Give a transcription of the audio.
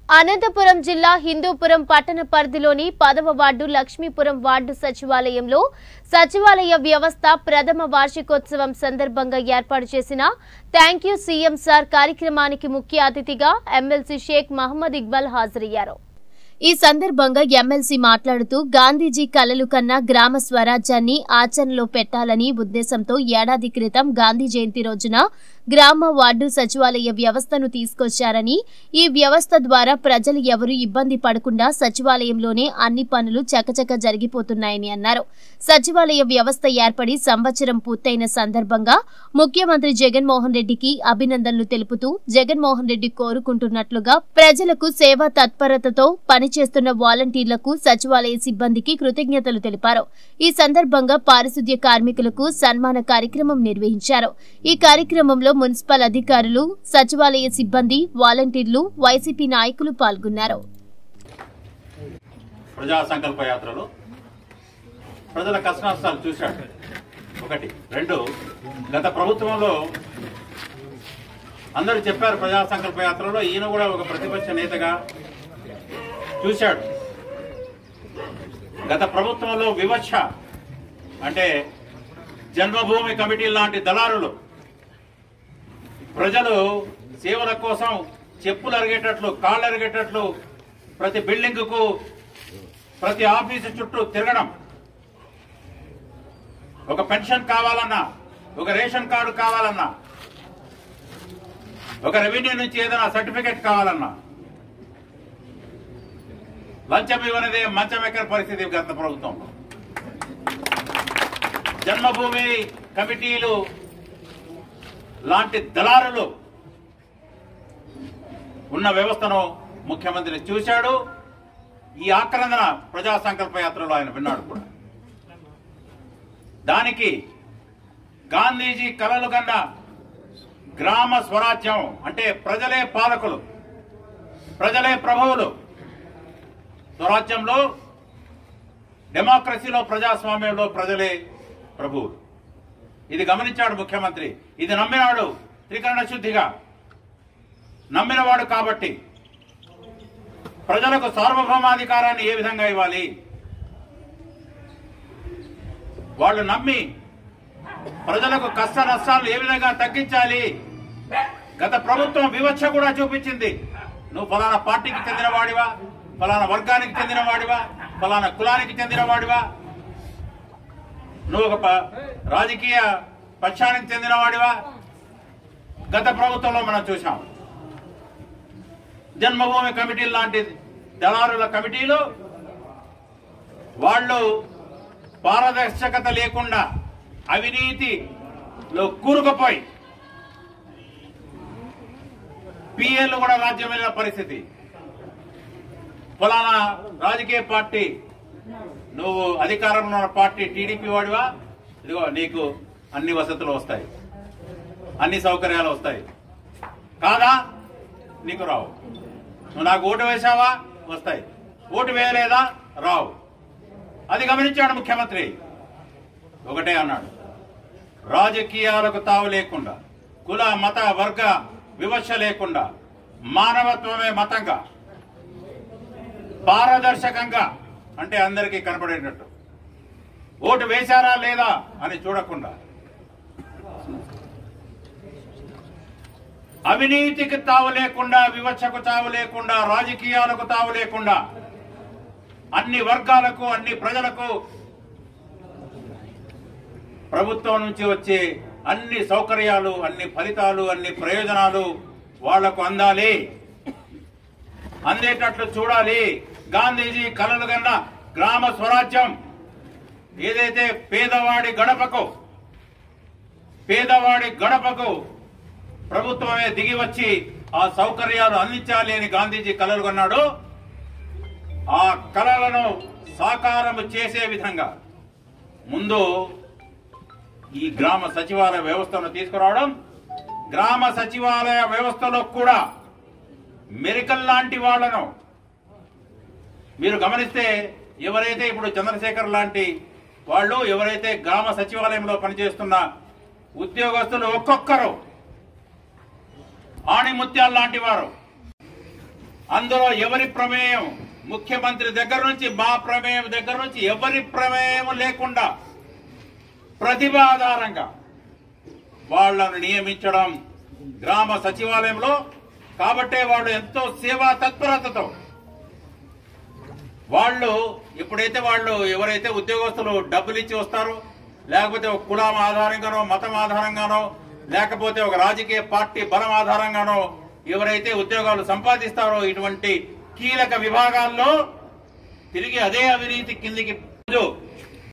అనంతపురం జిల్లా హిందూపురం పట్టణ పరిధిలోని పదవ వార్డు లక్ష్మీపురం వార్డు సచివాలయంలో సచివాలయ వ్యవస్థ ప్రథమ వార్షికోత్సవం సందర్భంగా ఏర్పాటు చేసిన థ్యాంక్ యూ సీఎం సార్ కార్యక్రమానికి ముఖ్య అతిథిగా ఎమ్మెల్సీ షేక్ మహమ్మద్ ఇక్బాల్ హాజరయ్యారు ఈ సందర్భంగా ఎమ్మెల్సీ మాట్లాడుతూ గాంధీజీ కలలు కన్నా గ్రామ స్వరాజ్యాన్ని ఆచరణలో పెట్టాలని ఉద్దేశంతో ఏడాది క్రితం గాంధీ జయంతి రోజున గ్రామ వార్డు సచివాలయ వ్యవస్థను తీసుకొచ్చారని ఈ వ్యవస్థ ద్వారా ప్రజలు ఎవరూ ఇబ్బంది పడకుండా సచివాలయంలోనే అన్ని పనులు చకచక జరిగిపోతున్నాయని అన్నారు సచివాలయ వ్యవస్థ ఏర్పడి సంవత్సరం పూర్తయిన సందర్భంగా ముఖ్యమంత్రి జగన్మోహన్ రెడ్డికి అభినందనలు తెలుపుతూ జగన్మోహన్ రెడ్డి కోరుకుంటున్నట్లుగా ప్రజలకు సేవా తత్పరతతో పనిచేస్తున్న వాలంటీర్లకు సచివాలయ సిబ్బందికి కృతజ్ఞతలు తెలిపారు ఈ సందర్భంగా పారిశుద్ధ్య కార్మికులకు సన్మాన కార్యక్రమం నిర్వహించారు ఈ కార్యక్రమంలో మున్సిపల్ అధికారులు సచివాలయ సిబ్బంది వాలంటీర్లు వైసీపీ నాయకులు పాల్గొన్నారు ప్రజా సంకల్ప యాత్రలో ప్రజల కష్టనష్టాలు చూశాడు ఒకటి రెండు గత ప్రభుత్వంలో అందరూ చెప్పారు ప్రజా సంకల్ప యాత్రలో ఈయన కూడా ఒక ప్రతిపక్ష నేతగా చూశాడు గత ప్రభుత్వంలో వివక్ష అంటే జన్మభూమి కమిటీ లాంటి దళారులు ప్రజలు సేవల కోసం చెప్పులు అరిగేటట్లు కాళ్ళు అరిగేటట్లు ప్రతి బిల్డింగుకు ప్రతి ఆఫీసు చుట్టూ తిరగడం ఒక పెన్షన్ కావాలన్నా ఒక రేషన్ కార్డు కావాలన్నా ఒక రెవెన్యూ నుంచి ఏదైనా సర్టిఫికెట్ కావాలన్నా లంచం ఇవ్వనిదే మంచం ఎక్కని పరిస్థితి గత ప్రభుత్వంలో జన్మభూమి కమిటీలు లాంటి దళారులు ఉన్న వ్యవస్థను ముఖ్యమంత్రి చూశాడు ఈ ఆక్రందన ప్రజా సంకల్ప యాత్రలో ఆయన విన్నాడు కూడా దానికి గాంధీజీ కలలు కన్న గ్రామ స్వరాజ్యం అంటే ప్రజలే పాలకులు ప్రజలే ప్రభువులు స్వరాజ్యంలో డెమోక్రసీలో ప్రజాస్వామ్యంలో ప్రజలే ప్రభువులు ఇది గమనించాడు ముఖ్యమంత్రి ఇది నమ్మినాడు త్రికరణ శుద్ధిగా నమ్మినవాడు కాబట్టి ప్రజలకు సార్వభౌమాధికారాన్ని ఏ విధంగా ఇవ్వాలి వాళ్ళు నమ్మి ప్రజలకు కష్ట నష్టాలు ఏ విధంగా తగ్గించాలి గత ప్రభుత్వం వివక్ష కూడా చూపించింది నువ్వు ఫలానా పార్టీకి చెందిన వాడివా ఫలానా వర్గానికి చెందిన వాడివా ఫలానా కులానికి చెందిన వాడివా నువ్వు ఒక ప- రాజకీయ పక్షానికి చెందిన వాడివా గత ప్రభుత్వంలో మనం చూసాం జన్మభూమి కమిటీ లాంటి దళారుల కమిటీలు వాళ్ళు పారదర్శకత లేకుండా అవినీతిలో కూరుకుపోయి పిఎల్ కూడా రాజ్యం వెళ్ళిన పరిస్థితి ఫలానా రాజకీయ పార్టీ నువ్వు అధికారంలో ఉన్న పార్టీ టీడీపీ వాడివా ఇదిగో నీకు అన్ని వసతులు వస్తాయి అన్ని సౌకర్యాలు వస్తాయి కాదా నీకు రావు నువ్వు నాకు ఓటు వేశావా వస్తాయి ఓటు వేయలేదా రావు అది గమనించాడు ముఖ్యమంత్రి ఒకటే అన్నాడు రాజకీయాలకు తావు లేకుండా కుల మత వర్గ వివక్ష లేకుండా మానవత్వమే మతంగా పారదర్శకంగా అంటే అందరికీ కనపడేటట్టు ఓటు వేశారా లేదా అని చూడకుండా అవినీతికి తావు లేకుండా వివక్షకు తావు లేకుండా రాజకీయాలకు తావు లేకుండా అన్ని వర్గాలకు అన్ని ప్రజలకు ప్రభుత్వం నుంచి వచ్చే అన్ని సౌకర్యాలు అన్ని ఫలితాలు అన్ని ప్రయోజనాలు వాళ్లకు అందాలి అందేటట్లు చూడాలి గాంధీజీ కలలు కన్న గ్రామ స్వరాజ్యం ఏదైతే పేదవాడి గడపకు పేదవాడి గడపకు ప్రభుత్వమే దిగి వచ్చి ఆ సౌకర్యాలు అందించాలి అని గాంధీజీ కలలు కన్నాడు ఆ కలలను సాకారం చేసే విధంగా ముందు ఈ గ్రామ సచివాలయ వ్యవస్థను తీసుకురావడం గ్రామ సచివాలయ వ్యవస్థలో కూడా మెరికల్ లాంటి వాళ్లను మీరు గమనిస్తే ఎవరైతే ఇప్పుడు చంద్రశేఖర్ లాంటి వాళ్ళు ఎవరైతే గ్రామ సచివాలయంలో పనిచేస్తున్న ఉద్యోగస్తులు ఒక్కొక్కరు ఆణిముత్యాలు లాంటి వారు అందులో ఎవరి ప్రమేయం ముఖ్యమంత్రి దగ్గర నుంచి మా ప్రమేయం దగ్గర నుంచి ఎవరి ప్రమేయం లేకుండా ప్రతిభ ఆధారంగా వాళ్లను నియమించడం గ్రామ సచివాలయంలో కాబట్టే వాళ్ళు ఎంతో సేవా తత్పరతతో వాళ్ళు ఎప్పుడైతే వాళ్ళు ఎవరైతే ఉద్యోగస్తులు డబ్బులు ఇచ్చి వస్తారో లేకపోతే ఒక కులం ఆధారంగానో మతం ఆధారంగానో లేకపోతే ఒక రాజకీయ పార్టీ బలం ఆధారంగానో ఎవరైతే ఉద్యోగాలు సంపాదిస్తారో ఇటువంటి కీలక విభాగాల్లో తిరిగి అదే అవినీతి కిందికి రోజు